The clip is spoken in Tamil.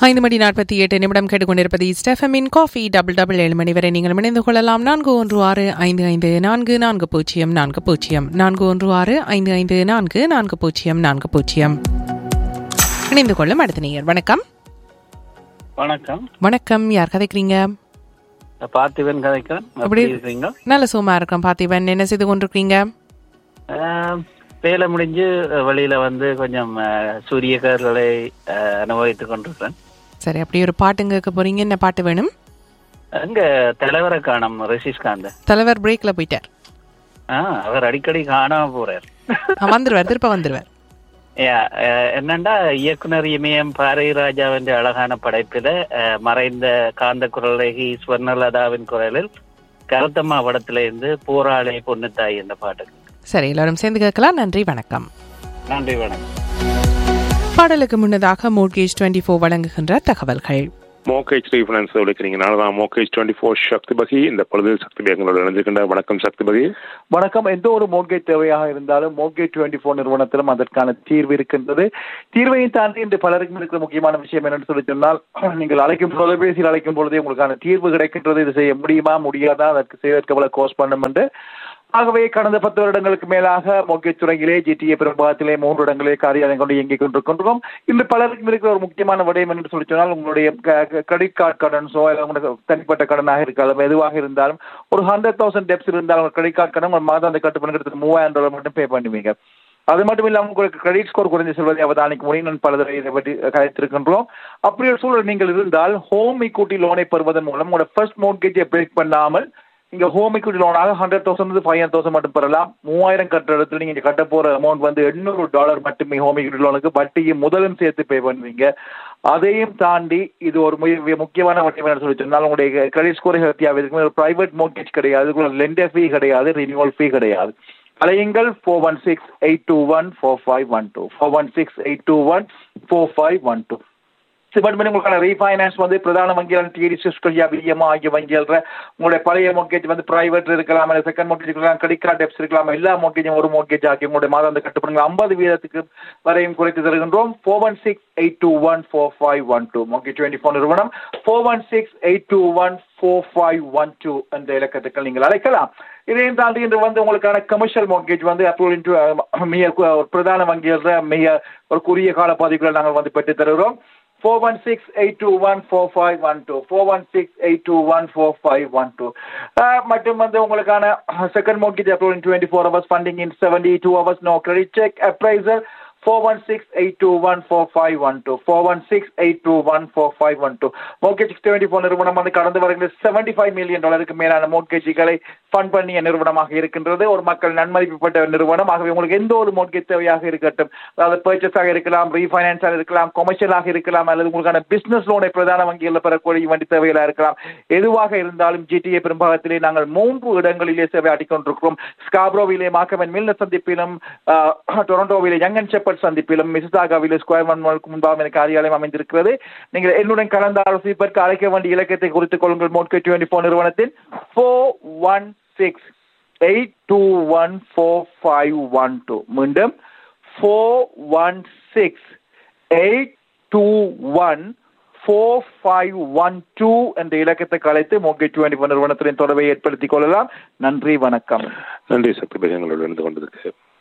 ஐந்து மணி நாற்பத்தி எட்டு நிமிடம் கேட்டுக்கொண்டிருப்பது ஸ்டெஃபமின் காஃபி டபுள் டபுள் ஏழு மணி வரை நீங்கள் இணைந்து கொள்ளலாம் நான்கு ஒன்று ஆறு ஐந்து ஐந்து நான்கு நான்கு பூஜ்ஜியம் நான்கு பூஜ்ஜியம் நான்கு ஒன்று ஆறு ஐந்து ஐந்து நான்கு நான்கு பூஜ்ஜியம் நான்கு பூஜ்ஜியம் இணைந்து கொள்ளும் அடுத்த நேயர் வணக்கம் வணக்கம் வணக்கம் யார் கதைக்கிறீங்க பார்த்திபன் கதைக்கிறேன் அப்படி- எப்படி இருக்கீங்க நல்ல சுகமா இருக்கோம் பார்த்திபன் என்ன செய்து கொண்டிருக்கீங்க ஆஹ், வேலை முடிஞ்சு அஹ், வெளியில வந்து கொஞ்சம் அஹ், சூரிய கதிர்களை அஹ், அனுபவித்துக் கொண்டிருக்கிறேன் சரி அப்படி ஒரு பாட்டுங்க கேட்க போறீங்க என்ன பாட்டு வேணும் அங்க தலைவரை காணும் ரிஷிஷ்காந்த் தலைவர் பிரேக்ல போயிட்டார் ஆஹ், அவர் அடிக்கடி காணாம போறார் ஆ, வந்துருவார் திருப்ப வந்துருவார் Yeah, அஹ், என்னண்டா இயக்குனர் இமயம் பாரதி ராஜாவின் அழகான படைப்பில அஹ், மறைந்த காந்த குரலகி ஸ்வர்ணலதாவின் குரலில் கருத்தம்மா படத்துல இருந்து போராளி பொண்ணுத்தாய் என்ற பாட்டு சரி எல்லாரும் சேர்ந்து கேட்கலாம் நன்றி வணக்கம் நன்றி வணக்கம் பாடலுக்கு முன்னதாக மோட்கேஜ் டுவெண்ட்டி ஃபோர் வழங்குகின்ற தகவல்கள் மோகேஜ் ரீஃபைனான்ஸ் விളിக்கிறீங்கனால தான் மோகேஜ் டுவெண்ட்டி ஃபோர் சக்தி பகி இந்த பொழுது சக்தி பகி எங்களோட இணைஞ்சிருக்கின்ற வணக்கம் சக்தி பகி வணக்கம் எந்த ஒரு மோர்கேஜ் தேவையாக இருந்தாலும் மோர்கேஜ் டுவெண்ட்டி ஃபோர் நிறுவனத்திலும் அதற்கான தீர்வு இருக்கின்றது தீர்வையும் தாண்டி இன்று பலருக்கும் இருக்கிற முக்கியமான விஷயம் என்னன்னு சொல்லி சொன்னால் நீங்கள் அழைக்கும் தொலைபேசியில் அழைக்கும் பொழுதே உங்களுக்கான தீர்வு கிடைக்கின்றது இது செய்ய முடியுமா முடியாதா அதற்கு செய்வதற்கு எவ்வளவு கோர்ஸ் பண்ணும் என்று ஆகவே கடந்த பத்து வருடங்களுக்கு மேலாக மோர்கேஜ் துறையிலே ஜிடிஏ பெரும்பாகத்திலே மூன்று இடங்களே காரியாலயம் கொண்டு இயங்கிக் கொண்டிருக்கின்றோம் இன்று பலருக்கும் இருக்கிற ஒரு முக்கியமான விடயம் என்று சொல்லி சொன்னால் உங்களுடைய கிரெடிட் கார்டு கடன்ஸோ இல்லை உங்களுக்கு தனிப்பட்ட கடனாக இருக்கலாம் எதுவாக இருந்தாலும் ஒரு ஹண்ட்ரட் தௌசண்ட் டெப்ஸ் இருந்தாலும் ஒரு கிரெடிட் கார்டு கடன் ஒரு மாதம் அந்த கட்டு பண்ணுறதுக்கு மூவாயிரம் டாலர் மட்டும் பே பண்ணுவீங்க அது மட்டும் இல்லாமல் உங்களுக்கு கிரெடிட் ஸ்கோர் குறைந்து செல்வதை அவதானிக்க முடியும் நான் பல தடவை இதை பற்றி கதைத்திருக்கின்றோம் அப்படி ஒரு சூழல் நீங்கள் இருந்தால் ஹோம் equity லோனை பெறுவதன் மூலம் உங்களோட ஃபர்ஸ்ட் மோட்கேஜை பிரேக் பண்ணாமல் இங்க ஹோம் equity லோனாக hundred thousand five hundred thousand மட்டும் பெறலாம் மூவாயிரம் கட்டுற இடத்துல நீங்க கட்ட போற அமௌண்ட் வந்து எண்ணூறு டாலர் மட்டுமே ஹோம் equity லோனுக்கு வட்டியும் முதலும் சேர்த்து பே பண்ணுவீங்க அதையும் தாண்டி இது ஒரு மிக முக்கியமான வட்டி வேணும் சொல்லி சொன்னால் உங்களுடைய கிரெடிட் ஸ்கோர் ஹெல்த்தியாக இருக்கு ஒரு பிரைவேட் மோர்கேஜ் கிடையாது இதுக்குள்ள லெண்டர் ஃபீ கிடையாது ரினியூவல் ஃபீ கிடையாது அலையுங்கள் four one six eight two one four five one two four one six eight two one four five one two சிமெண்ட் பண்ணி உங்களுக்கான ரீஃபைனான்ஸ் வந்து பிரதான வங்கிகள் டிடி சிஸ்கோயா பிஎம்ஓ ஆகிய வங்கிகள் உங்களுடைய பழைய மோர்கேஜ் வந்து பிரைவேட் இருக்கலாம் இல்லை செகண்ட் மோர்கேஜ் இருக்கலாம் கிரெடிட் கார்டு டெப்ஸ் இருக்கலாம் எல்லா மோர்கேஜும் ஒரு மோர்கேஜ் ஆகி உங்களுடைய மாதம் கட்டுப்படுங்க ஐம்பது வீதத்துக்கு வரையும் குறைத்து தருகின்றோம் four one six eight two one four five one two mortgage twenty four நிறுவனம் four one six eight two one four five one two என்ற இலக்கத்துக்கள் நீங்கள் அழைக்கலாம் இதையும் தாண்டி இன்று வந்து உங்களுக்கான கமர்ஷியல் மோர்கேஜ் வந்து அப்ரூவல் இன்டு மிக கு- ஒரு பிரதான வங்கிகள் மிக ஒரு குறுகிய கால பதிவுகளை நாங்கள் வந்து பெற்று தருகிறோம் four one six eight two one four five one two four one six eight two one four five one two மற்றும் வந்து உங்களுக்கான second mortgage approval in twenty four hours funding in seventy two hours no credit check appraiser four one six eight two one four five one two four one six eight two one four five one two mortgage twenty four நிறுவனம் வந்து கடந்து வருகிற செவன்டி ஃபைவ் மில்லியன் டாலருக்கு மேலான மோர்கேஜுகளை ஃபண்ட் பண்ணிய நிறுவனமாக இருக்கின்றது ஒரு மக்கள் நன்மதிக்கப்பட்ட நிறுவனம் ஆகவே உங்களுக்கு எந்த ஒரு மோர்கேஜ் தேவையாக இருக்கட்டும் அதாவது பர்ச்சேஸாக இருக்கலாம் ரீஃபைனான்ஸாக இருக்கலாம் கொமர்ஷியலாக இருக்கலாம் அல்லது உங்களுக்கான பிசினஸ் லோனை பிரதான வங்கிகளில் பெறக்கூடிய வண்டி தேவைகளாக இருக்கலாம் எதுவாக இருந்தாலும் ஜிடிஏ பெரும்பாகத்திலே நாங்கள் மூன்று இடங்களிலே சேவை ஆட்டிக்கொண்டிருக்கிறோம் ஸ்காப்ரோவிலே மாக்கவன் மில்ல சந்திப்பிலும் ஆஹ், டொரண்டோவிலே யங்கன் செப்பல் சந்திப்பிலும் மிசிசாகாவிலே ஸ்கொயர் ஒன் மாலுக்கு முன்பாக எனக்கு காரியாலயம் அமைந்திருக்கிறது நீங்கள் என்னுடன் கலந்து ஆலோசிப்பதற்கு அழைக்க வேண்டிய இலக்கத்தை குறித்துக் கொள்ளுங்கள் மோட்கே டுவெண்ட்டி ஃபோர் நிறுவனத்தின் four one six eight two one four five one two மீண்டும் four one six eight two one four five one two என்ற இலக்கத்தை கலைத்து மோகே டுவெண்ட்டி நிறுவனத்தின் தொடர்பை ஏற்படுத்திக் கொள்ளலாம் நன்றி வணக்கம் நன்றி சக்தி பகி எங்களோட இணைந்து கொண்டதுக்கு